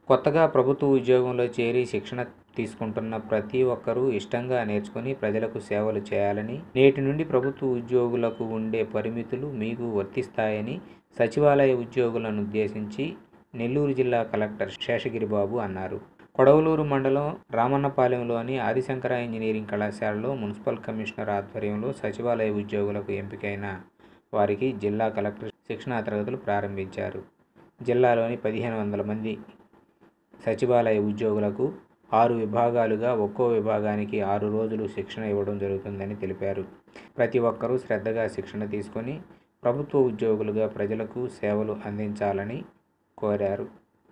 కొత్తగా ప్రభుత్వ ఉద్యోగంలో చేరి శిక్షణ తీసుకుంటున్న ప్రతి ఒక్కరూ ఇష్టంగా నేర్చుకుని ప్రజలకు సేవలు చేయాలని నేటి నుండి ప్రభుత్వ ఉద్యోగులకు ఉండే పరిమితులు మీకు వర్తిస్తాయని సచివాలయ ఉద్యోగులను ఉద్దేశించి నెల్లూరు జిల్లా కలెక్టర్ శేషగిరిబాబు అన్నారు కొడవలూరు మండలం రామన్నపాలెంలోని ఆదిశంకర ఇంజనీరింగ్ కళాశాలలో మున్సిపల్ కమిషనర్ ఆధ్వర్యంలో సచివాలయ ఉద్యోగులకు ఎంపికైన వారికి జిల్లా కలెక్టర్ శిక్షణా తరగతులు ప్రారంభించారు జిల్లాలోని పదిహేను వందల మంది సచివాలయ ఉద్యోగులకు ఆరు విభాగాలుగా ఒక్కో విభాగానికి ఆరు రోజులు శిక్షణ ఇవ్వడం జరుగుతుందని తెలిపారు ప్రతి ఒక్కరూ శ్రద్ధగా శిక్షణ తీసుకొని ప్రభుత్వ ఉద్యోగులుగా ప్రజలకు సేవలు అందించాలని కోరారు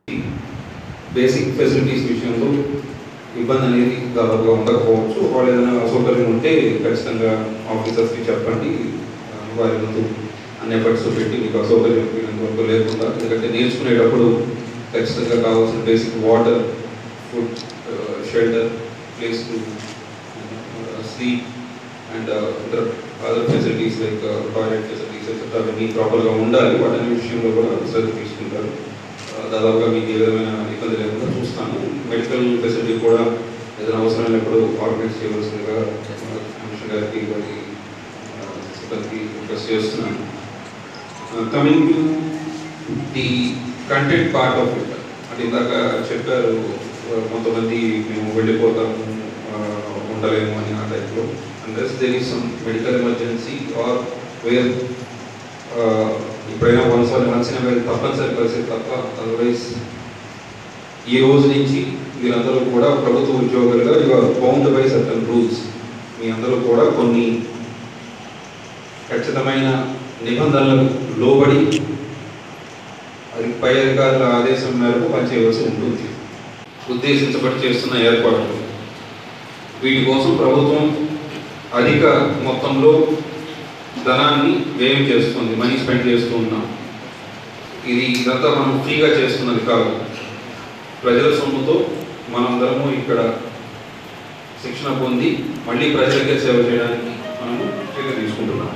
బేసిక్ ఫెసిలిటీస్ విషయంలో ఇబ్బంది అనేది దాదాపుగా ఉండకపోవచ్చు వాళ్ళు ఏదైనా అసౌకర్యం ఉంటే ఖచ్చితంగా ఆఫీసర్స్కి చెప్పండి ఆ, వారి ముందు అన్ని ఎఫర్ట్స్ పెట్టి మీకు అసౌకర్యం వరకు లేకుండా ఎందుకంటే నేర్చుకునేటప్పుడు ఖచ్చితంగా కావాల్సిన basic water food shelter place to sleep and other other facilities like toilet facilities etcetera అవన్నీ ప్రాపర్గా ఉండాలి వాటి విషయంలో కూడా శ్రద్ధ తీసుకుంటారు ఆ, దాదాపుగా మీకు ఏ విధమైన ఇబ్బంది లేకుండా చూస్తాను మెడికల్ ఫెసిలిటీ కూడా ఏదైనా అవసరమైనప్పుడు ఆర్గనైజ్ చేయవలసిందిగా కమిషన్ గారికి వారి ఆ, సిబ్బందికి రిక్వెస్ట్ చేస్తున్నాను coming to the content part of it అంటే ఇందాక చెప్పారు ఆ, కొంతమంది మేము వెళ్ళిపోతాము ఆ, ఉండలేము అని ఆ టైప్లో unless there is some medical emergency or where ఎప్పుడైనా కొనసారి మంచిన వేరు తప్పనిసరి పరిస్థితి తప్ప అదర్వైజ్ ఈ రోజు నుంచి మీరందరూ కూడా ప్రభుత్వ ఉద్యోగులుగా you are bound by certain rules మీ అందరూ కూడా కొన్ని ఖచ్చితమైన నిబంధనలకు లోబడి అది పై అధికారుల ఆదేశం మేరకు పనిచేయవలసి ఉంటుంది ఉద్దేశించబడి చేస్తున్న ఏర్పాట్లు వీటి కోసం ప్రభుత్వం అధిక మొత్తంలో ధనాన్ని వ్యయం చేస్తుంది మనీ స్పెండ్ చేస్తూ ఉన్నాం ఇది ఇదంతా మనం ఫ్రీగా చేస్తున్నది కాదు ప్రజల సొమ్ముతో మనందరము ఇక్కడ శిక్షణ పొంది మళ్ళీ ప్రజలకే సేవ చేయడానికి మనము చర్య తీసుకుంటున్నాం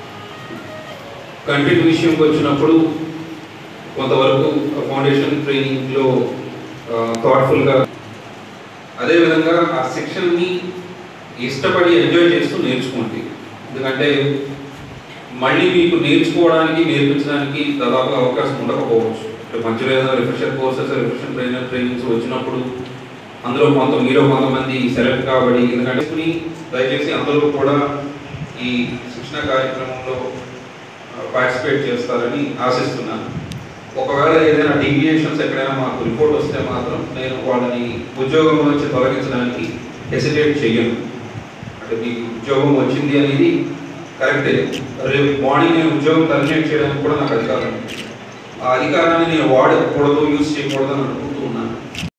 కంటెంట్ విషయంకి వచ్చినప్పుడు కొంతవరకు ఫౌండేషన్ ట్రైనింగ్లో థాట్ఫుల్గా అదేవిధంగా ఆ శిక్షణని ఇష్టపడి ఎంజాయ్ చేస్తూ నేర్చుకోండి ఎందుకంటే మళ్ళీ మీకు నేర్చుకోవడానికి నేర్పించడానికి దాదాపు అవకాశం ఉండకపోవచ్చు అంటే మధ్యలో ఏదైనా refresher courses refresher trainer trainings వచ్చినప్పుడు అందులో కొంత మీలో కొంతమంది సెలెక్ట్ కాబడి ఎందుకంటే తీసుకుని దయచేసి అందరూ కూడా ఈ శిక్షణ కార్యక్రమంలో పార్టిసిపేట్ చేస్తారని ఆశిస్తున్నాను ఒకవేళ ఏదైనా డీవియేషన్స్ ఎక్కడైనా మాకు రిపోర్ట్ వస్తే మాత్రం నేను వాళ్ళని ఉద్యోగం నుంచి తొలగించడానికి హెసిటేట్ చెయ్యను అంటే మీకు ఉద్యోగం వచ్చింది అనేది కరెక్టే రేపు మార్నింగ్ నేను ఉద్యోగం టర్మినేట్ చేయడానికి కూడా నాకు అధికారం ఉంది. ఆ అధికారాన్ని నేను వాడకూడదు యూజ్ చేయకూడదు అని అనుకుంటూ ఉన్నాను